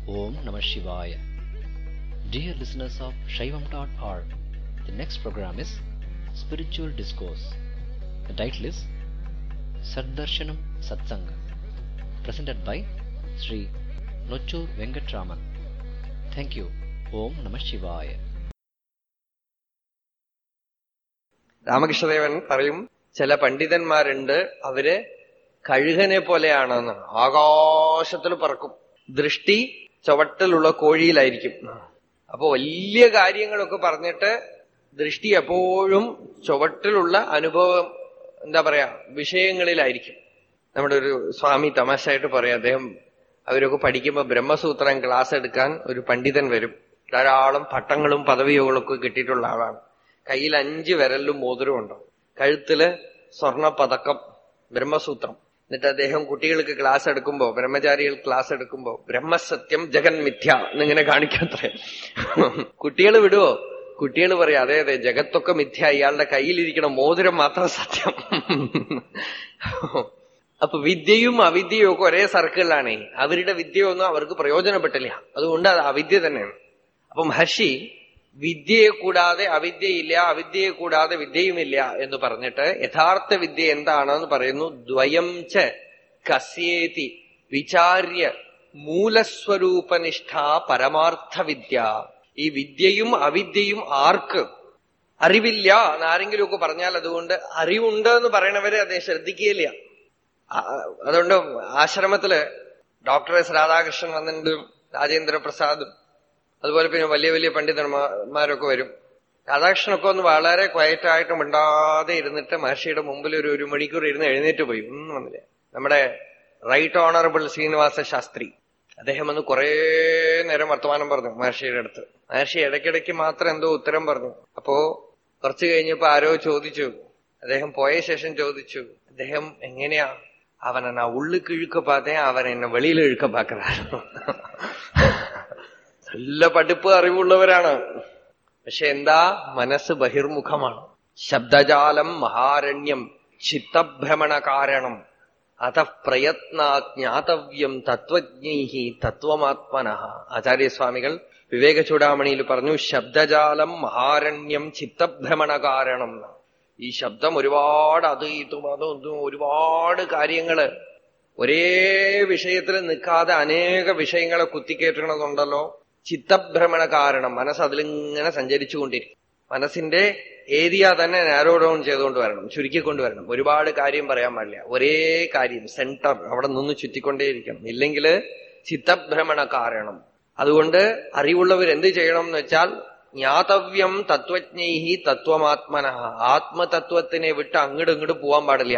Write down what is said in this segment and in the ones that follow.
Om Namah Shivaya. Dear listeners of Shaivam.org, the next program is Spiritual Discourse. The title is Saddarshanam Satsanga, presented by Sri Nochur Venkatraman. Thank you. Om Namah Shivaya. രാമകൃഷ്ണദേവൻ പറയും ചില പണ്ഡിതന്മാരുണ്ട് അവര് കഴുകനെ പോലെയാണെന്ന് ആകാശത്തിൽ പറക്കും ദൃഷ്ടി ചുവട്ടിലുള്ള കോഴിയിലായിരിക്കും അപ്പൊ വലിയ കാര്യങ്ങളൊക്കെ പറഞ്ഞിട്ട് ദൃഷ്ടി എപ്പോഴും ചുവട്ടിലുള്ള അനുഭവം എന്താ പറയാ വിഷയങ്ങളിലായിരിക്കും നമ്മുടെ ഒരു സ്വാമി തമാശയായിട്ട് പറയാം അദ്ദേഹം അവരൊക്കെ പഠിക്കുമ്പോൾ ബ്രഹ്മസൂത്രം ക്ലാസ് എടുക്കാൻ ഒരു പണ്ഡിതൻ വരും ധാരാളം പട്ടങ്ങളും പദവികളൊക്കെ കിട്ടിയിട്ടുള്ള ആളാണ് കയ്യിൽ അഞ്ച് വിരലിലും മോതിരം ഉണ്ടാവും കഴുത്തില് സ്വർണ പതക്കം ബ്രഹ്മസൂത്രം എന്നിട്ട് അദ്ദേഹം കുട്ടികൾക്ക് ക്ലാസ് എടുക്കുമ്പോ ബ്രഹ്മചാരികൾ ക്ലാസ് എടുക്കുമ്പോ ബ്രഹ്മസത്യം ജഗൻ മിഥ്യ എന്നിങ്ങനെ കാണിക്കത്രേ കുട്ടികൾ വിടുവോ കുട്ടികൾ പറയാം അതെ അതെ ജഗത്തൊക്കെ മിഥ്യ ഇയാളുടെ കയ്യിലിരിക്കണ മോതിരം മാത്രം സത്യം അപ്പൊ വിദ്യയും അവിദ്യയും ഒക്കെ ഒരേ സർക്കിളിലാണേ അവരുടെ വിദ്യയൊന്നും അവർക്ക് പ്രയോജനപ്പെട്ടില്ല അതുകൊണ്ട് അത് അവിദ്യ തന്നെയാണ് അപ്പൊ മഹർഷി വിദ്യയെ കൂടാതെ അവിദ്യയില്ല അവിദ്യയെ കൂടാതെ വിദ്യയുമില്ല എന്ന് പറഞ്ഞിട്ട് യഥാർത്ഥ വിദ്യ എന്താണെന്ന് പറയുന്നു ദ്വയം ച കസ്യേതി വിചാര്യ മൂലസ്വരൂപനിഷ്ഠ പരമാർത്ഥ വിദ്യ ഈ വിദ്യയും അവിദ്യയും ആർക്ക് അറിവില്ല എന്ന് ആരെങ്കിലും ഒക്കെ പറഞ്ഞാൽ അതുകൊണ്ട് അറിവുണ്ട് എന്ന് പറയണവരെ അതേ ശ്രദ്ധിക്കുകയില്ല അതുകൊണ്ട് ആശ്രമത്തില് ഡോക്ടർ എസ് രാധാകൃഷ്ണൻ വന്നിട്ടുണ്ട് രാജേന്ദ്ര പ്രസാദും അതുപോലെ പിന്നെ വലിയ വലിയ പണ്ഡിതന്മാരൊക്കെ വരും രാധാകൃഷ്ണനൊക്കെ ഒന്ന് വളരെ ക്വയറ്റായിട്ട് മിണ്ടാതെ ഇരുന്നിട്ട് മഹർഷിയുടെ മുമ്പിൽ ഒരു ഒരു മണിക്കൂർ ഇരുന്ന് എഴുന്നേറ്റ് പോയി ഒന്നും വന്നില്ല നമ്മുടെ റൈറ്റ് ഓണറബിൾ ശ്രീനിവാസ ശാസ്ത്രി അദ്ദേഹം ഒന്ന് കുറേ നേരം വർത്തമാനം പറഞ്ഞു മഹർഷിയുടെ അടുത്ത് മഹർഷി ഇടയ്ക്കിടയ്ക്ക് മാത്രം എന്തോ ഉത്തരം പറഞ്ഞു അപ്പോ കുറച്ചു കഴിഞ്ഞപ്പോ ആരോ ചോദിച്ചു അദ്ദേഹം പോയ ശേഷം ചോദിച്ചു അദ്ദേഹം എങ്ങനെയാ അവനെ நான் உள்ளுக்கு இழுக்க பார்த்தேன் அவன் என்ன வெளியில இழுக்க பாக்குறாரு നല്ല പഠിപ്പ് അറിവുള്ളവരാണ് പക്ഷെ എന്താ മനസ്സ് ബഹിർമുഖമാണ് ശബ്ദജാലം മഹാരണ്യം ചിത്തഭ്രമണ കാരണം അത പ്രയത്നാ ജ്ഞാതവ്യം തത്വജ്ഞൈഹി തത്വമാത്മന ആചാര്യസ്വാമികൾ വിവേക ചൂടാമണിയിൽ പറഞ്ഞു ശബ്ദജാലം മഹാരണ്യം ചിത്തഭ്രമണ കാരണം ഈ ശബ്ദം ഒരുപാട് അത് ഇതും അതും ഇതും ഒരുപാട് കാര്യങ്ങള് ഒരേ വിഷയത്തിൽ നിൽക്കാതെ അനേക വിഷയങ്ങളെ കുത്തിക്കേറ്റണതുണ്ടല്ലോ ചിത്തഭ്രമണ കാരണം മനസ്സ് അതിലിങ്ങനെ സഞ്ചരിച്ചുകൊണ്ടിരിക്കും മനസ്സിന്റെ ഏരിയ തന്നെ നാരോ ഡൗൺ ചെയ്തുകൊണ്ട് വരണം ചുരുക്കിക്കൊണ്ടുവരണം ഒരുപാട് കാര്യം പറയാൻ പാടില്ല ഒരേ കാര്യം സെന്റർ അവിടെ നിന്ന് ചുറ്റിക്കൊണ്ടേയിരിക്കണം ഇല്ലെങ്കിൽ ചിത്തഭ്രമണ കാരണം അതുകൊണ്ട് അറിവുള്ളവർ എന്ത് ചെയ്യണം എന്ന് വെച്ചാൽ ജ്ഞാതവ്യം തത്വജ്ഞൈഹി തത്വമാത്മന ആത്മതത്വത്തിനെ വിട്ട് അങ്ങോട്ട് ഇങ്ങോട്ട് പോവാൻ പാടില്ല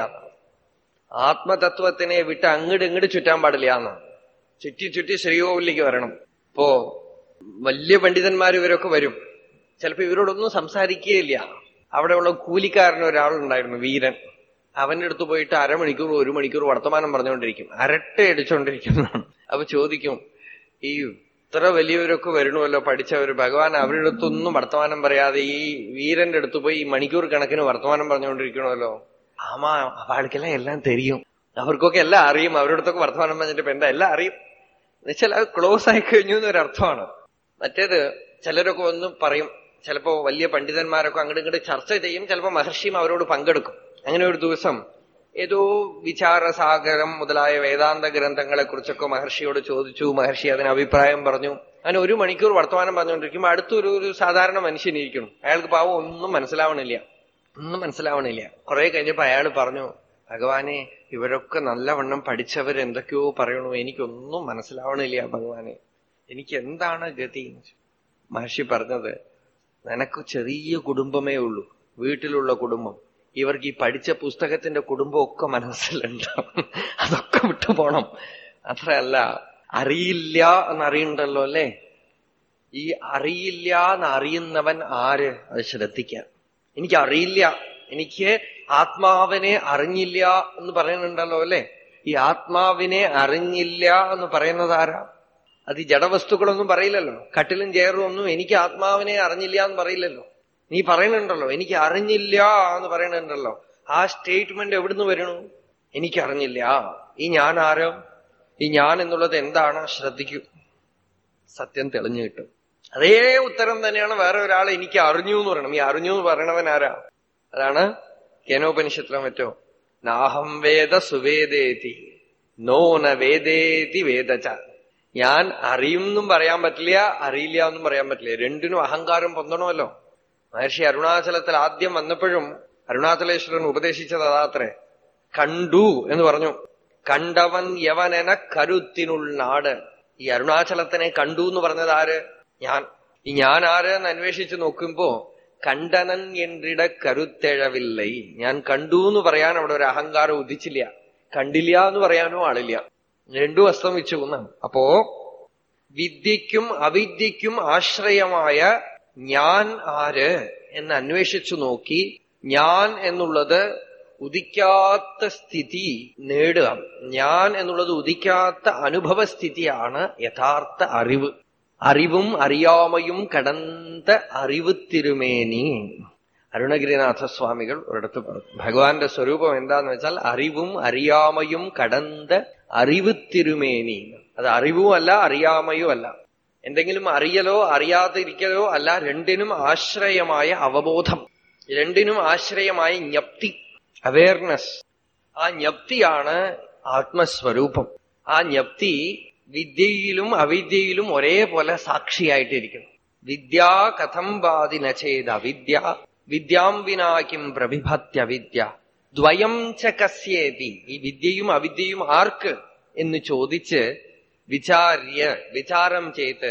ആത്മതത്വത്തിനെ വിട്ട് അങ്ങോട്ട് ഇങ്ങോട്ട് ചുറ്റാൻ പാടില്ല എന്നാണ് ചുറ്റി ചുറ്റി ശ്രീകോവിലേക്ക് വരണം ഇപ്പോ വലിയ പണ്ഡിതന്മാർ ഇവരൊക്കെ വരും ചിലപ്പോ ഇവരോടൊന്നും സംസാരിക്കുകയില്ല അവിടെയുള്ള കൂലിക്കാരൻ ഒരാളുണ്ടായിരുന്നു വീരൻ അവന്റെ അടുത്ത് പോയിട്ട് അരമണിക്കൂർ ഒരു മണിക്കൂർ വർത്തമാനം പറഞ്ഞുകൊണ്ടിരിക്കും അരട്ട അടിച്ചുകൊണ്ടിരിക്കുന്നതാണ് അപ്പൊ ചോദിക്കും ഈ ഇത്ര വലിയവരൊക്കെ വരണമല്ലോ പഠിച്ചവര് ഭഗവാൻ അവരുടെ അടുത്തൊന്നും വർത്തമാനം പറയാതെ ഈ വീരന്റെ അടുത്ത് പോയി മണിക്കൂർ കണക്കിന് വർത്തമാനം പറഞ്ഞുകൊണ്ടിരിക്കണമല്ലോ ആമാ അവൾക്കെല്ലാം എല്ലാം തെരിയും അവർക്കൊക്കെ എല്ലാം അറിയും അവരുടെ അടുത്തൊക്കെ വർത്തമാനം പറഞ്ഞിട്ട് ഇപ്പൊ എന്താ എല്ലാം അറിയും എന്നുവെച്ചാൽ അത് ക്ലോസ് ആയി കഴിഞ്ഞു എന്നൊരർത്ഥമാണ് മറ്റേത് ചിലരൊക്കെ ഒന്നും പറയും ചിലപ്പോ വലിയ പണ്ഡിതന്മാരൊക്കെ അങ്ങോട്ട് ഇങ്ങോട്ട് ചർച്ച ചെയ്യും ചിലപ്പോ മഹർഷിയും അവരോട് പങ്കെടുക്കും അങ്ങനെ ഒരു ദിവസം ഏതോ വിചാരസാഗരം മുതലായ വേദാന്ത ഗ്രന്ഥങ്ങളെ കുറിച്ചൊക്കെ മഹർഷിയോട് ചോദിച്ചു മഹർഷി അതിന് അഭിപ്രായം പറഞ്ഞു അങ്ങനെ ഒരു മണിക്കൂർ വർത്തമാനം പറഞ്ഞുകൊണ്ടിരിക്കുമ്പോൾ അടുത്തൊരു ഒരു സാധാരണ മനുഷ്യനിരിക്കണം അയാൾക്ക് പാവം ഒന്നും മനസ്സിലാവണില്ല ഒന്നും മനസ്സിലാവണില്ല കുറെ കഴിഞ്ഞപ്പോ അയാൾ പറഞ്ഞു ഭഗവാനെ ഇവരൊക്കെ നല്ലവണ്ണം പഠിച്ചവർ എന്തൊക്കെയോ പറയണു എനിക്കൊന്നും മനസ്സിലാവണില്ല ഭഗവാനെ എനിക്ക് എന്താണ് ഗതി മഹർഷി പറഞ്ഞത് നിനക്ക് ചെറിയ കുടുംബമേ ഉള്ളൂ വീട്ടിലുള്ള കുടുംബം ഇവർക്ക് ഈ പഠിച്ച പുസ്തകത്തിന്റെ കുടുംബമൊക്കെ മനസ്സിലുണ്ടാവും അതൊക്കെ വിട്ടു പോണം അത്രയല്ല അറിയില്ല എന്നറിയണ്ടല്ലോ അല്ലേ ഈ അറിയില്ല എന്നറിയുന്നവൻ ആര് അത് ശ്രദ്ധിക്കാൻ എനിക്ക് അറിയില്ല എനിക്ക് ആത്മാവിനെ അറിഞ്ഞില്ല എന്ന് പറയുന്നുണ്ടല്ലോ അല്ലെ ഈ ആത്മാവിനെ അറിഞ്ഞില്ല എന്ന് പറയുന്നത് ആരാ അത് ഈ ജഡവസ്തുക്കളൊന്നും പറയില്ലല്ലോ കട്ടിലും ചേറും ഒന്നും എനിക്ക് ആത്മാവിനെ അറിഞ്ഞില്ല എന്ന് പറയില്ലല്ലോ നീ പറയുന്നുണ്ടല്ലോ എനിക്ക് അറിഞ്ഞില്ല എന്ന് പറയുന്നുണ്ടല്ലോ ആ സ്റ്റേറ്റ്മെന്റ് എവിടുന്ന് വരണു എനിക്കറിഞ്ഞില്ല ഈ ഞാൻ ആരോ ഈ ഞാൻ എന്നുള്ളത് എന്താണ് ശ്രദ്ധിക്കൂ സത്യം തെളിഞ്ഞു കിട്ടും അതേ ഉത്തരം തന്നെയാണ് വേറെ ഒരാൾ എനിക്ക് അറിഞ്ഞു എന്ന് പറയണം ഈ അറിഞ്ഞു എന്ന് പറയണവൻ ആരാ അതാണ് കേനോപനിഷത്തിലെ മറ്റോ നാഹം വേദ സുവേദേതി നോ ന വേദേതി വേദച ഞാൻ അറിയുമെന്നും പറയാൻ പറ്റില്ല അറിയില്ല എന്നും പറയാൻ പറ്റില്ല രണ്ടിനും അഹങ്കാരം പൊന്തണമല്ലോ മഹർഷി അരുണാചലത്തിൽ ആദ്യം വന്നപ്പോഴും അരുണാചലേശ്വരൻ ഉപദേശിച്ചത് അതാത്രേ കണ്ടു എന്ന് പറഞ്ഞു കണ്ടവൻ യവനെന കരുത്തിനുൾനാട് ഈ അരുണാചലത്തിനെ കണ്ടു എന്ന് പറഞ്ഞത് ആര് ഞാൻ ഈ ഞാൻ ആര് എന്ന് അന്വേഷിച്ച് നോക്കുമ്പോ കണ്ടനൻ എന്റിട കരുത്തെഴവില്ലേ ഞാൻ കണ്ടു എന്ന് പറയാൻ അവിടെ ഒരു അഹങ്കാരം ഉദിച്ചില്ല കണ്ടില്ല എന്ന് പറയാനും ആളില്ല രണ്ടും അസ്തമിച്ചു എന്നാണ് അപ്പോ വിദ്യയ്ക്കും അവിദ്യയ്ക്കും ആശ്രയമായ ഞാൻ ആര് എന്ന് അന്വേഷിച്ചു നോക്കി ഞാൻ എന്നുള്ളത് ഉദിക്കാത്ത സ്ഥിതി നേടുക ഞാൻ എന്നുള്ളത് ഉദിക്കാത്ത അനുഭവസ്ഥിതിയാണ് യഥാർത്ഥ അറിവ് അറിവും അറിയാമയും കടந்த അറിവ് തിരുമേനി അരുണഗിരിനാഥ സ്വാമികൾ ഒരിടത്ത് പറഞ്ഞു ഭഗവാന്റെ സ്വരൂപം എന്താന്ന് വെച്ചാൽ അറിവും അറിയാമയും കടந்த അറിവ് തിരുമേനി അത് അറിവും അല്ല അറിയാമയും അല്ല എന്തെങ്കിലും അറിയലോ അറിയാതിരിക്കലോ അല്ല രണ്ടിനും ആശ്രയമായ അവബോധം രണ്ടിനും ആശ്രയമായ ജ്ഞപ്തി അവയർനെസ് ആ ജ്ഞപ്തിയാണ് ആത്മസ്വരൂപം ആ ജ്ഞപ്തി വിദ്യയിലും അവിദ്യയിലും ഒരേപോലെ സാക്ഷിയായിട്ടിരിക്കുന്നു വിദ്യാ കഥം ബാധിന ചേത് അവിദ്യ വിദ്യാം വിനാക്കിം പ്രഭിഭത്യ വിദ്യ ദ്വയം ച കസ്യേതി ഈ വിദ്യയും അവിദ്യയും ആർക്ക് എന്ന് ചോദിച്ച് വിചാര്യ വിചാരം ചെയ്ത്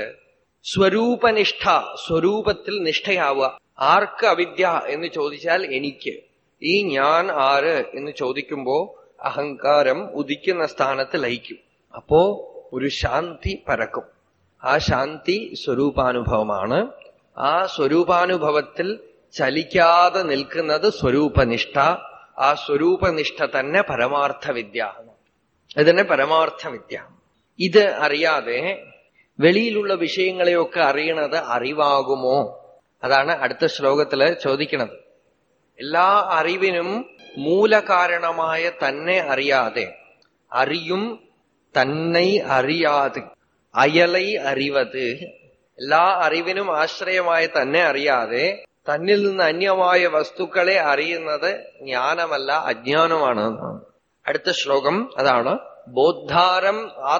സ്വരൂപനിഷ്ഠ സ്വരൂപത്തിൽ നിഷ്ഠയാവുക ആർക്ക് അവിദ്യ എന്ന് ചോദിച്ചാൽ എനിക്ക് ഈ ഞാൻ ആര് എന്ന് ചോദിക്കുമ്പോ അഹങ്കാരം ഉദിക്കുന്ന സ്ഥാനത്ത് ലയിക്കും അപ്പോ ഒരു ശാന്തി പരക്കും ആ ശാന്തി സ്വരൂപാനുഭവമാണ് ആ സ്വരൂപാനുഭവത്തിൽ ചലിക്കാതെ നിൽക്കുന്നത് സ്വരൂപനിഷ്ഠ ആ സ്വരൂപനിഷ്ഠ തന്നെ പരമാർത്ഥ വിദ്യ ഇതിനെ പരമാർത്ഥ വിദ്യ ഇത് അറിയാതെ വെളിയിലുള്ള വിഷയങ്ങളെയൊക്കെ അറിയണത് അറിവാകുമോ അതാണ് അടുത്ത ശ്ലോകത്തില് ചോദിക്കുന്നത് എല്ലാ അറിവിനും മൂലകാരണമായ തന്നെ അറിയാതെ അറിയും തന്നെ അറിയാതെ അയലൈ അറിവത് എല്ലാ അറിവിനും ആശ്രയമായ തന്നെ അറിയാതെ തന്നിൽ നിന്ന് അന്യമായ വസ്തുക്കളെ അറിയുന്നത് ജ്ഞാനമല്ല അജ്ഞാനമാണ് എന്നാണ് അടുത്ത ശ്ലോകം അതാണ് ബോദ്ധാരം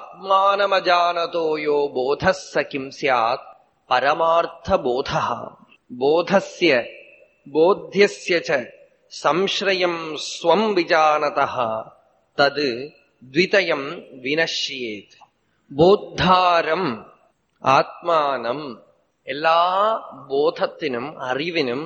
ആത്മാനമജാനതോയോ ബോധസ്സ കിം സ്യാത് പരമാർത്ഥബോധ ബോധസ്യ ബോധ്യസ്യ ച സംശ്രയം സ്വം വിജാനത തത് ദ്വിതയം വിനശ്യേത് ബോദ്ധാരം ആത്മാനം എല്ലാ ബോധത്തിനും അറിവിനും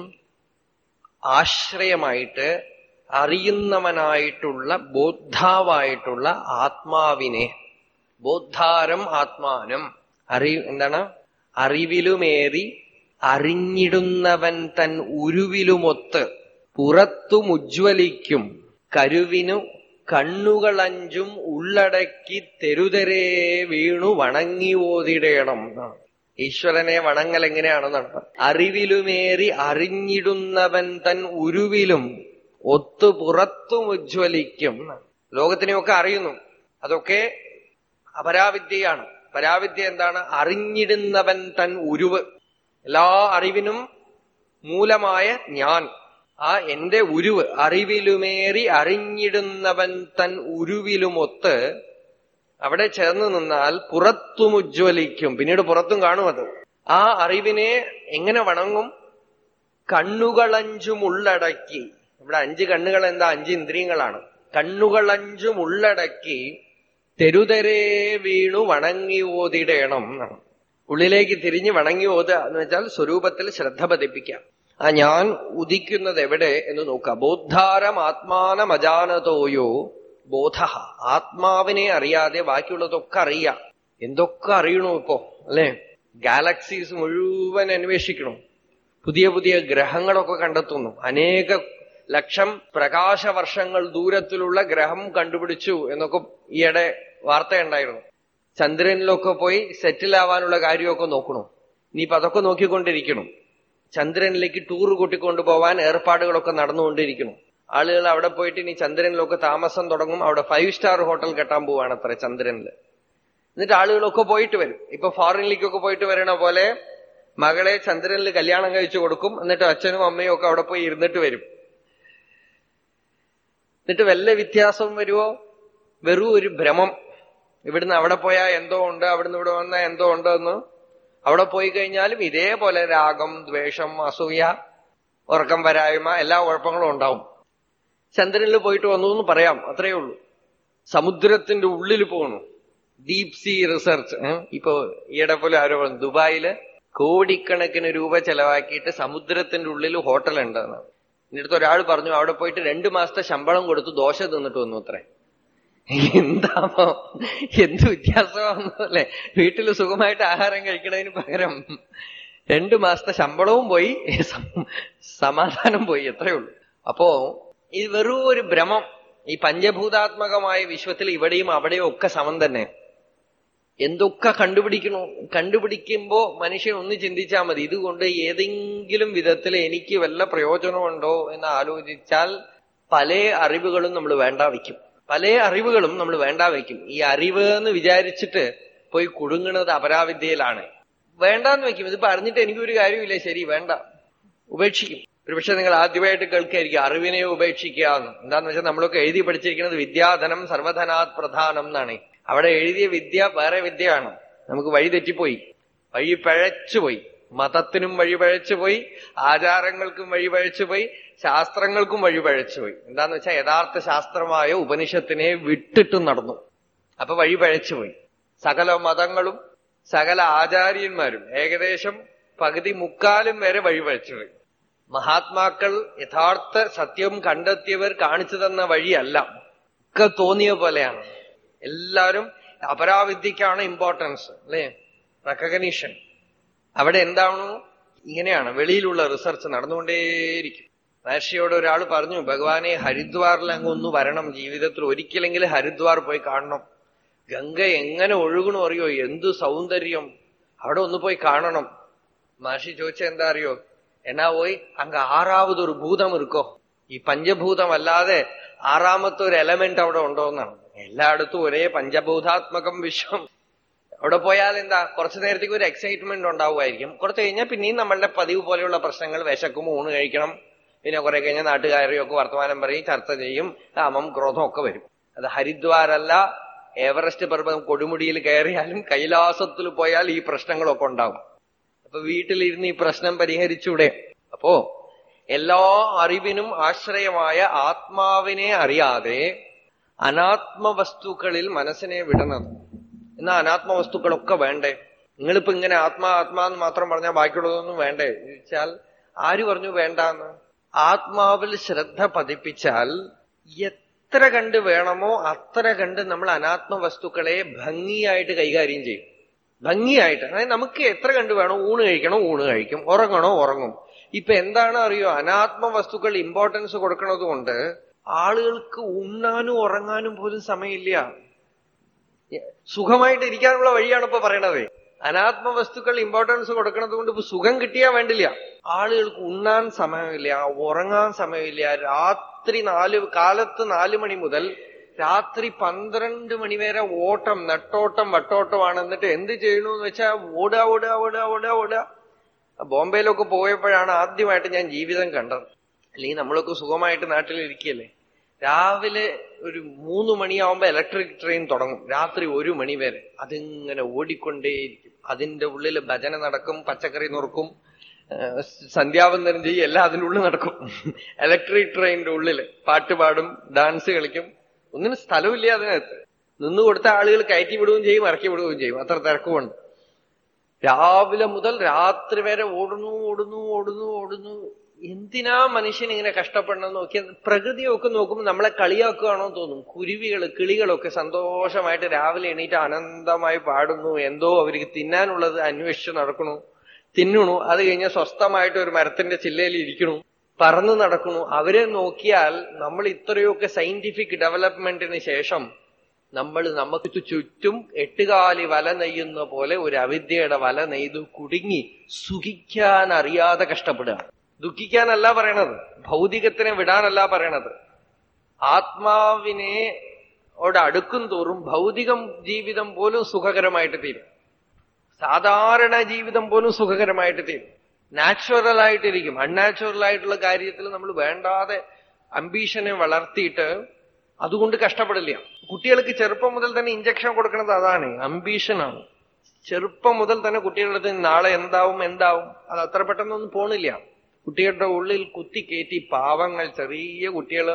ആശ്രയമായിട്ട് അറിയുന്നവനായിട്ടുള്ള ബോദ്ധാവായിട്ടുള്ള ആത്മാവിനെ ബോദ്ധാരം ആത്മാനം അറി എന്താണ് അറിവിലുമേറി അറിഞ്ഞിടുന്നവൻ തൻ ഉരുവിലുമൊത്ത് പുറത്തുമുജ്വലിക്കും കരുവിനു കണ്ണുകളഞ്ചും ഉള്ളടക്കി തെരുതരേ വീണു വണങ്ങി ഓതിടേണം എന്നാണ് ഈശ്വരനെ വണങ്ങൽ എങ്ങനെയാണെന്നാണ് അറിവിലുമേറി അറിഞ്ഞിടുന്നവൻ തൻ ഉരുവിലും ഒത്തു പുറത്തും ഉജ്ജ്വലിക്കും ലോകത്തിനെയൊക്കെ അറിയുന്നു അതൊക്കെ അപരാവിദ്യയാണ് പരാവിദ്യ എന്താണ് അറിഞ്ഞിടുന്നവൻ തൻ ഉരുവ് എല്ലാ അറിവിനും മൂലമായ ഞാൻ ആ എന്റെ ഉരുവ് അറിവിലുമേറി അറിഞ്ഞിടുന്നവൻ തൻ ഉരുവിലുമൊത്ത് അവിടെ ചേർന്ന് നിന്നാൽ പുറത്തും ഉജ്ജ്വലിക്കും പിന്നീട് പുറത്തും കാണും അത് ആ അറിവിനെ എങ്ങനെ വണങ്ങും കണ്ണുകളഞ്ചും ഉള്ളടക്കി ഇവിടെ അഞ്ച് കണ്ണുകൾ എന്താ അഞ്ച് ഇന്ദ്രിയങ്ങളാണ് കണ്ണുകളഞ്ചും ഉള്ളടക്കി തെരുതരേ വീണു വണങ്ങി ഓതിടേണം എന്നാണ് ഉള്ളിലേക്ക് തിരിഞ്ഞ് വണങ്ങി ഓതുക എന്ന് വെച്ചാൽ സ്വരൂപത്തിൽ ശ്രദ്ധ പതിപ്പിക്കാം ആ ഞാൻ ഉദിക്കുന്നത് എവിടെ എന്ന് നോക്കാം ബോദ്ധാരം ആത്മാനമജാനതോയോ ബോധ ആത്മാവിനെ അറിയാതെ ബാക്കിയുള്ളതൊക്കെ അറിയാം എന്തൊക്കെ അറിയണു ഇപ്പോ അല്ലെ ഗാലക്സീസ് മുഴുവൻ അന്വേഷിക്കണം പുതിയ പുതിയ ഗ്രഹങ്ങളൊക്കെ കണ്ടെത്തുന്നു അനേക ലക്ഷം പ്രകാശവർഷങ്ങൾ ദൂരത്തിലുള്ള ഗ്രഹം കണ്ടുപിടിച്ചു എന്നൊക്കെ ഈയിടെ വാർത്തയുണ്ടായിരുന്നു ചന്ദ്രനിലൊക്കെ പോയി സെറ്റിൽ ആവാനുള്ള കാര്യമൊക്കെ നോക്കണു ഇനിയിപ്പൊ അതൊക്കെ നോക്കിക്കൊണ്ടിരിക്കണം ചന്ദ്രനിലേക്ക് ടൂർ കൂട്ടിക്കൊണ്ടു പോവാൻ ഏർപ്പാടുകളൊക്കെ നടന്നുകൊണ്ടിരിക്കണം ആളുകൾ അവിടെ പോയിട്ട് ഇനി ചന്ദ്രനിലൊക്കെ താമസം തുടങ്ങും അവിടെ ഫൈവ് സ്റ്റാർ ഹോട്ടൽ കെട്ടാൻ പോവാണ് അത്ര ചന്ദ്രനില് എന്നിട്ട് ആളുകളൊക്കെ പോയിട്ട് വരും ഇപ്പൊ ഫോറിനിലേക്കൊക്കെ പോയിട്ട് വരണ പോലെ മകളെ ചന്ദ്രനിൽ കല്യാണം കഴിച്ചു കൊടുക്കും എന്നിട്ട് അച്ഛനും അമ്മയും ഒക്കെ അവിടെ പോയി ഇരുന്നിട്ട് വരും എന്നിട്ട് വല്ല വ്യത്യാസവും വരുമോ വെറും ഒരു ഭ്രമം ഇവിടുന്ന് അവിടെ പോയാൽ എന്തോ ഉണ്ട് അവിടുന്ന് ഇവിടെ വന്നാൽ എന്തോ ഉണ്ട് എന്ന് അവിടെ പോയി കഴിഞ്ഞാലും ഇതേപോലെ രാഗം ദ്വേഷം അസൂയ ഉറക്കം വരായ്മ എല്ലാ കുഴപ്പങ്ങളും ഉണ്ടാവും ചന്ദ്രനിൽ പോയിട്ട് വന്നു എന്ന് പറയാം അത്രയേ ഉള്ളൂ സമുദ്രത്തിന്റെ ഉള്ളിൽ പോകണു ഡീപ് സീ റിസർച്ച് ഇപ്പൊ ഈയിടെ പോലെ ആരോ പറഞ്ഞു ദുബായില് കോടിക്കണക്കിന് രൂപ ചെലവാക്കിയിട്ട് സമുദ്രത്തിന്റെ ഉള്ളിൽ ഹോട്ടൽ ഉണ്ടെന്നാണ് എന്നിടത്ത് ഒരാൾ പറഞ്ഞു അവിടെ പോയിട്ട് രണ്ടു മാസത്തെ ശമ്പളം കൊടുത്തു ദോശ തിന്നിട്ട് വന്നു അത്രേ എന്താണോ എന്ത് വ്യത്യാസമാണെന്നല്ലേ വീട്ടിൽ സുഖമായിട്ട് ആഹാരം കഴിക്കണതിന് പകരം രണ്ടു മാസത്തെ ശമ്പളവും പോയി സം- സമാധാനം പോയി എത്രയേ ഉള്ളൂ അപ്പോ ഇത് വെറും ഒരു ഭ്രമം ഈ പഞ്ചഭൂതാത്മകമായ വിശ്വത്തിൽ ഇവിടെയും അവിടെയും ഒക്കെ സമം തന്നെ എന്തൊക്കെ കണ്ടുപിടിക്കണു കണ്ടുപിടിക്കുമ്പോ മനുഷ്യൻ ഒന്ന് ചിന്തിച്ചാൽ മതി ഇതുകൊണ്ട് ഏതെങ്കിലും വിധത്തിൽ എനിക്ക് വല്ല പ്രയോജനമുണ്ടോ എന്ന് ആലോചിച്ചാൽ പല അറിവുകളും നമ്മൾ വേണ്ട വയ്ക്കും പല അറിവുകളും നമ്മൾ വേണ്ട വയ്ക്കും ഈ അറിവ് എന്ന് വിചാരിച്ചിട്ട് പോയി കുടുങ്ങുന്നത് അപരാവിദ്യയിലാണ് വേണ്ടാന്ന് വെക്കും ഇതിപ്പോ അറിഞ്ഞിട്ട് എനിക്കൊരു കാര്യമില്ല ശരി വേണ്ട ഉപേക്ഷിക്കും ഒരുപക്ഷെ നിങ്ങൾ ആദ്യമായിട്ട് കേൾക്കായിരിക്കും അറിവിനെ ഉപേക്ഷിക്കുക എന്ന് എന്താന്ന് വെച്ചാൽ നമ്മളൊക്കെ എഴുതി പഠിച്ചിരിക്കുന്നത് വിദ്യാധനം സർവധനാത് പ്രധാനം എന്നാണ് അവിടെ എഴുതിയ വിദ്യ വേറെ വിദ്യയാണ് നമുക്ക് വഴി തെറ്റിപ്പോയി വഴി പഴച്ചുപോയി മതത്തിനും വഴി പഴച്ചുപോയി ആചാരങ്ങൾക്കും വഴി പഴച്ചുപോയി ശാസ്ത്രങ്ങൾക്കും വഴി പഴച്ചുപോയി എന്താന്ന് വെച്ചാൽ യഥാർത്ഥ ശാസ്ത്രമായ ഉപനിഷത്തിനെ വിട്ടിട്ടും നടന്നു അപ്പൊ വഴി പഴച്ചുപോയി സകല മതങ്ങളും സകല ആചാര്യന്മാരും ഏകദേശം പകുതി മുക്കാലും വരെ വഴി പഴച്ചുപോയി മഹാത്മാക്കൾ യഥാർത്ഥ സത്യം കണ്ടെത്തിയവർ കാണിച്ചു തന്ന വഴിയല്ല ഒക്കെ തോന്നിയ പോലെയാണ് എല്ലാവരും അപരാവിദ്യക്കാണ് ഇമ്പോർട്ടൻസ് അല്ലേ റെക്കഗ്നീഷൻ അവിടെ എന്താണ് ഇങ്ങനെയാണ് വെളിയിലുള്ള റിസർച്ച് നടന്നുകൊണ്ടേയിരിക്കും മഹർഷിയോട് ഒരാൾ പറഞ്ഞു ഭഗവാനെ ഹരിദ്വാറിൽ അങ്ങ് ഒന്ന് വരണം ജീവിതത്തിൽ ഒരിക്കലെങ്കിലും ഹരിദ്വാർ പോയി കാണണം ഗംഗ എങ്ങനെ ഒഴുകണോ അറിയോ എന്തു സൗന്ദര്യം അവിടെ ഒന്ന് പോയി കാണണം മഹർഷി ചോദിച്ച എന്താ അറിയോ എന്നാ പോയി അങ്ങ് ആറാവത് ഒരു ഭൂതം ഇരിക്കോ ഈ പഞ്ചഭൂതം അല്ലാതെ ആറാമത്തെ ഒരു എലമെന്റ് അവിടെ ഉണ്ടോ എന്നാണ് എല്ലായിടത്തും ഒരേ പഞ്ചഭൂതാത്മകം വിശ്വം അവിടെ പോയാൽ എന്താ കുറച്ചു നേരത്തേക്ക് ഒരു എക്സൈറ്റ്മെന്റ് ഉണ്ടാവുമായിരിക്കും കുറച്ച് കഴിഞ്ഞാൽ പിന്നെയും നമ്മളുടെ പതിവ് പോലെയുള്ള പ്രശ്നങ്ങൾ വിശക്കും ഊണ് കഴിക്കണം പിന്നെ കുറെ കഴിഞ്ഞാൽ നാട്ടുകാരെയൊക്കെ വർത്തമാനം പറയും ചർച്ച ചെയ്യും കാമം ക്രോധം ഒക്കെ വരും അത് ഹരിദ്വാരല്ല എവറസ്റ്റ് പർവ്വതം കൊടുമുടിയിൽ കയറിയാലും കൈലാസത്തിൽ പോയാൽ ഈ പ്രശ്നങ്ങളൊക്കെ ഉണ്ടാവും അപ്പൊ വീട്ടിലിരുന്ന് ഈ പ്രശ്നം പരിഹരിച്ചൂടെ അപ്പോ എല്ലാ അറിവിനും ആശ്രയമായ ആത്മാവിനെ അറിയാതെ അനാത്മവസ്തുക്കളിൽ മനസ്സിനെ വിടണത് എന്നാ അനാത്മവസ്തുക്കളൊക്കെ വേണ്ടേ നിങ്ങളിപ്പോ ഇങ്ങനെ ആത്മാ ആത്മാ എന്ന് മാത്രം പറഞ്ഞാൽ ബാക്കിയുള്ളതൊന്നും വേണ്ടേ ചോദിച്ചാൽ ആര് പറഞ്ഞു വേണ്ടാന്ന് ആത്മാവിൽ ശ്രദ്ധ പതിപ്പിച്ചാൽ എത്ര കണ്ട് വേണമോ അത്ര കണ്ട് നമ്മൾ അനാത്മവസ്തുക്കളെ ഭംഗിയായിട്ട് കൈകാര്യം ചെയ്യും ഭംഗിയായിട്ട് അതായത് നമുക്ക് എത്ര കണ്ട് വേണോ ഊണ് കഴിക്കണോ ഊണ് കഴിക്കും ഉറങ്ങണോ ഉറങ്ങും ഇപ്പൊ എന്താണ് അറിയോ അനാത്മ വസ്തുക്കൾ ഇമ്പോർട്ടൻസ് കൊടുക്കുന്നത് കൊണ്ട് ആളുകൾക്ക് ഉണ്ണാനും ഉറങ്ങാനും പോലും സമയമില്ല സുഖമായിട്ട് ഇരിക്കാനുള്ള വഴിയാണ് ഇപ്പൊ പറയണത് അനാത്മ വസ്തുക്കൾ ഇമ്പോർട്ടൻസ് കൊടുക്കുന്നത് കൊണ്ട് ഇപ്പൊ സുഖം കിട്ടിയാ വേണ്ടില്ല ആളുകൾക്ക് ഉണ്ണാൻ സമയമില്ല ഉറങ്ങാൻ സമയമില്ല രാത്രി നാല് കാലത്ത് നാല് മണി മുതൽ രാത്രി പന്ത്രണ്ട് മണിവരെ ഓട്ടം നെട്ടോട്ടം വട്ടോട്ടമാണ് എന്നിട്ട് എന്ത് ചെയ്യണു എന്ന് വെച്ചാൽ ഓടുക ഓടുക ഓടുക ഓടുക ഓടുക ബോംബെയിലൊക്കെ പോയപ്പോഴാണ് ആദ്യമായിട്ട് ഞാൻ ജീവിതം കണ്ടത് അല്ലെങ്കിൽ നമ്മളൊക്കെ സുഖമായിട്ട് നാട്ടിലിരിക്കുകയല്ലേ രാവിലെ ഒരു മൂന്ന് മണിയാവുമ്പോ ഇലക്ട്രിക് ട്രെയിൻ തുടങ്ങും രാത്രി ഒരു മണി വരെ അതിങ്ങനെ ഓടിക്കൊണ്ടേയിരിക്കും അതിന്റെ ഉള്ളിൽ ഭജന നടക്കും പച്ചക്കറി നുറുക്കും ഏഹ് സന്ധ്യാവന്തനം ചെയ്യും എല്ലാം അതിനുള്ളിൽ നടക്കും ഇലക്ട്രിക് ട്രെയിനിന്റെ ഉള്ളിൽ പാട്ട് പാടും ഡാൻസ് കളിക്കും ഒന്നിനും സ്ഥലമില്ല അതിനകത്ത് നിന്ന് കൊടുത്ത ആളുകൾ കയറ്റി വിടുകയും ചെയ്യും ഇറക്കി വിടുകയും ചെയ്യും അത്ര തിരക്കുമുണ്ട് രാവിലെ മുതൽ രാത്രി വരെ ഓടുന്നു ഓടുന്നു ഓടുന്നു ഓടുന്നു എന്തിനാ മനുഷ്യൻ ഇങ്ങനെ കഷ്ടപ്പെടണം നോക്കിയാൽ പ്രകൃതിയൊക്കെ നോക്കുമ്പോൾ നമ്മളെ കളിയാക്കുകയാണോ തോന്നും കുരുവികൾ കിളികളൊക്കെ സന്തോഷമായിട്ട് രാവിലെ എണീറ്റ് അനന്തമായി പാടുന്നു എന്തോ അവർക്ക് തിന്നാനുള്ളത് അന്വേഷിച്ച് നടക്കണു തിന്നണു അത് കഴിഞ്ഞ് സ്വസ്ഥമായിട്ട് ഒരു മരത്തിന്റെ ചില്ലയിൽ ഇരിക്കണു പറന്നു നടക്കണു അവരെ നോക്കിയാൽ നമ്മൾ ഇത്രയൊക്കെ സയന്റിഫിക് ഡെവലപ്മെന്റിന് ശേഷം നമ്മൾ നമുക്ക് ചുറ്റും എട്ടുകാലി വല നെയ്യുന്ന പോലെ ഒരു അവിദ്യയുടെ വല നെയ്തു കുടുങ്ങി സുഖിക്കാൻ അറിയാതെ കഷ്ടപ്പെടുക ദുഃഖിക്കാനല്ല പറയണത് ഭൗതികത്തിനെ വിടാനല്ല പറയണത് ആത്മാവിനെ ഓട് അടുക്കും തോറും ഭൗതികം ജീവിതം പോലും സുഖകരമായിട്ട് തീരും സാധാരണ ജീവിതം പോലും സുഖകരമായിട്ട് തീരും നാച്ചുറൽ ആയിട്ടിരിക്കും അൺനാച്ചുറൽ ആയിട്ടുള്ള കാര്യത്തിൽ നമ്മൾ വേണ്ടാതെ അംബീഷനെ വളർത്തിയിട്ട് അതുകൊണ്ട് കഷ്ടപ്പെടില്ല കുട്ടികൾക്ക് ചെറുപ്പം മുതൽ തന്നെ ഇഞ്ചക്ഷൻ കൊടുക്കുന്നത് അതാണ് അംബീഷനാണ് ചെറുപ്പം മുതൽ തന്നെ കുട്ടികളുടെ അടുത്ത് നാളെ എന്താവും എന്താവും അത് അത്ര പെട്ടെന്നൊന്നും പോണില്ല കുട്ടികളുടെ ഉള്ളിൽ കുത്തി കയറ്റി പാവങ്ങൾ ചെറിയ കുട്ടികൾ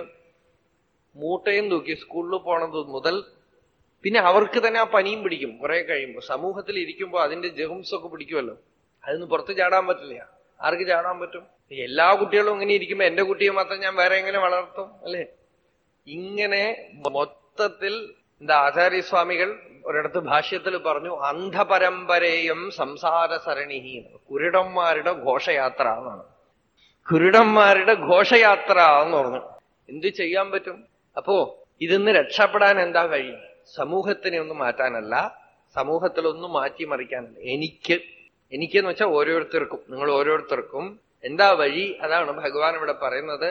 മൂട്ടയും തൂക്കി സ്കൂളിൽ പോണത് മുതൽ പിന്നെ അവർക്ക് തന്നെ ആ പനിയും പിടിക്കും കുറെ കഴിയുമ്പോൾ സമൂഹത്തിൽ ഇരിക്കുമ്പോൾ അതിന്റെ ജെഹംസ് ഒക്കെ പിടിക്കുമല്ലോ അതിന് പുറത്ത് ചാടാൻ പറ്റില്ല ആർക്ക് ചാടാൻ പറ്റും എല്ലാ കുട്ടികളും ഇങ്ങനെ ഇരിക്കുമ്പോ എന്റെ കുട്ടിയെ മാത്രം ഞാൻ വേറെ എങ്ങനെ വളർത്തും അല്ലേ ഇങ്ങനെ മൊത്തത്തിൽ എന്താ ആചാര്യസ്വാമികൾ ഒരിടത്ത് ഭാഷ്യത്തിൽ പറഞ്ഞു അന്ധപരമ്പരയും സംസാര സരണിഹി കുരുടന്മാരുടെ ഘോഷയാത്ര എന്നാണ് കുരുടന്മാരുടെ ഘോഷയാത്ര എന്ന് പറഞ്ഞു എന്ത് ചെയ്യാൻ പറ്റും അപ്പോ ഇതിന്ന് രക്ഷപ്പെടാൻ എന്താ വഴി സമൂഹത്തിനെ ഒന്നും മാറ്റാനല്ല സമൂഹത്തിലൊന്നും മാറ്റിമറിക്കാനല്ല എനിക്ക് എനിക്കെന്ന് വെച്ചാൽ ഓരോരുത്തർക്കും നിങ്ങൾ ഓരോരുത്തർക്കും എന്താ വഴി അതാണ് ഭഗവാൻ ഇവിടെ പറയുന്നത്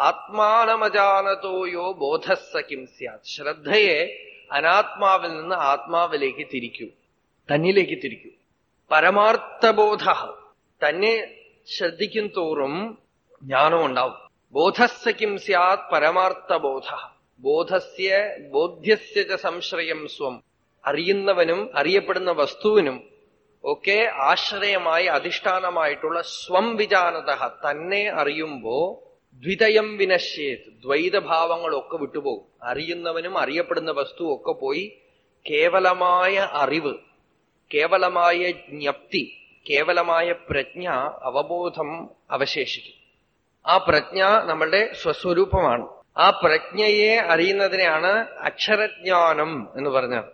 ആത്മാനമജാനതോയോ ബോധസ്സകിം സ്യാത് ശ്രദ്ധയെ അനാത്മാവിൽ നിന്ന് ആത്മാവിലേക്ക് തിരിക്കൂ തന്നിലേക്ക് തിരിക്കൂ പരമാർത്ഥബോധ തന്നെ ശ്രദ്ധിക്കും തോറും ജ്ഞാനം ഉണ്ടാവും ബോധസ്സകിം സ്യാത് പരമാർത്ഥബോധ ബോധസ്യ ബോധ്യസ്യ ച സംശ്രയം സ്വം അറിയുന്നവനും അറിയപ്പെടുന്ന വസ്തുവിനും ഒക്കെ ആശ്രയമായി അധിഷ്ഠാനമായിട്ടുള്ള സ്വം വിജാനത തന്നെ അറിയുമ്പോ ദ്വിതയം വിനശ്യേത് ദ്വൈതഭാവങ്ങളൊക്കെ വിട്ടുപോകും അറിയുന്നവനും അറിയപ്പെടുന്ന വസ്തുവും ഒക്കെ പോയി കേവലമായ അറിവ് കേവലമായ ജ്ഞപ്തി കേവലമായ പ്രജ്ഞ അവബോധം അവശേഷിക്കും ആ പ്രജ്ഞ നമ്മളുടെ സ്വസ്വരൂപമാണ് ആ പ്രജ്ഞയെ അറിയുന്നതിനെയാണ് അക്ഷരജ്ഞാനം എന്ന് പറഞ്ഞത്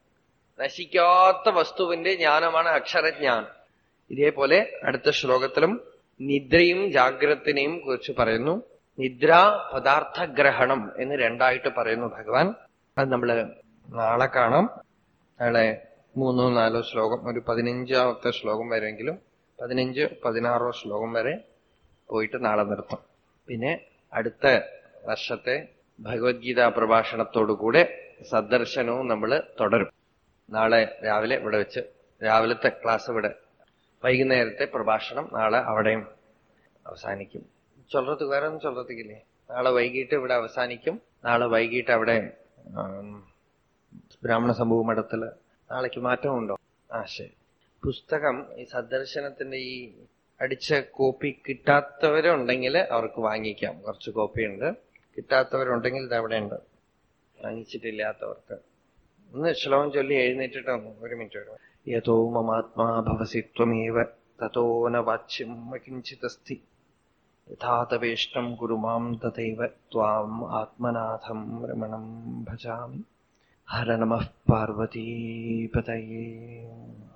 നശിക്കാത്ത വസ്തുവിന്റെ ജ്ഞാനമാണ് അക്ഷരജ്ഞാനം ഇതേപോലെ അടുത്ത ശ്ലോകത്തിലും നിദ്രയും ജാഗ്രത്തിനെയും കുറിച്ച് പറയുന്നു നിദ്ര പദാർത്ഥഗ്രഹണം എന്ന് രണ്ടായിട്ട് പറയുന്നു ഭഗവാൻ അത് നമ്മള് നാളെ കാണാം നാളെ മൂന്നോ നാലോ ശ്ലോകം ഒരു പതിനഞ്ചാമത്തെ ശ്ലോകം വരെയെങ്കിലും പതിനഞ്ച് പതിനാറോ ശ്ലോകം വരെ പോയിട്ട് നാളെ നിർത്തും പിന്നെ അടുത്ത വർഷത്തെ ഭഗവത്ഗീത പ്രഭാഷണത്തോടുകൂടെ സന്ദർശനവും നമ്മൾ തുടരും നാളെ രാവിലെ ഇവിടെ വെച്ച് രാവിലത്തെ ക്ലാസ് ഇവിടെ വൈകുന്നേരത്തെ പ്രഭാഷണം നാളെ അവിടെയും അവസാനിക്കും ചൊല്ലത്ത് വേറെ ഒന്നും ചൊല്ലത്തിക്കില്ലേ നാളെ വൈകിട്ട് ഇവിടെ അവസാനിക്കും നാളെ വൈകിട്ട് അവിടെ ആം, ബ്രാഹ്മണ സമൂഹ മഠത്തില് നാളേക്ക് മാറ്റമുണ്ടോ ആ ശരി പുസ്തകം ഈ സന്ദർശനത്തിന്റെ ഈ അടിച്ച കോപ്പി കിട്ടാത്തവരുണ്ടെങ്കിൽ അവർക്ക് വാങ്ങിക്കാം കുറച്ച് കോപ്പി ഉണ്ട് കിട്ടാത്തവരുണ്ടെങ്കിൽ ഇത് അവിടെ ഉണ്ട് വാങ്ങിച്ചിട്ടില്ലാത്തവർക്ക് ഒന്ന് ശ്ലോകം ചൊല്ലി എഴുന്നേറ്റിട്ട് ഒന്ന് ഒരു മിനിറ്റ് വരും യഥോ മമാത്മാ ഭവസി ത്വമേവ തതോ ന വാച്യം കിഞ്ചിതസ്തി യഥാ തവേഷ്ടം കുരു മാം തഥൈവ ത്വാം ആത്മനാഥം രമണം ഭജാമി ഹര നമഃ പാർവതീപതയേ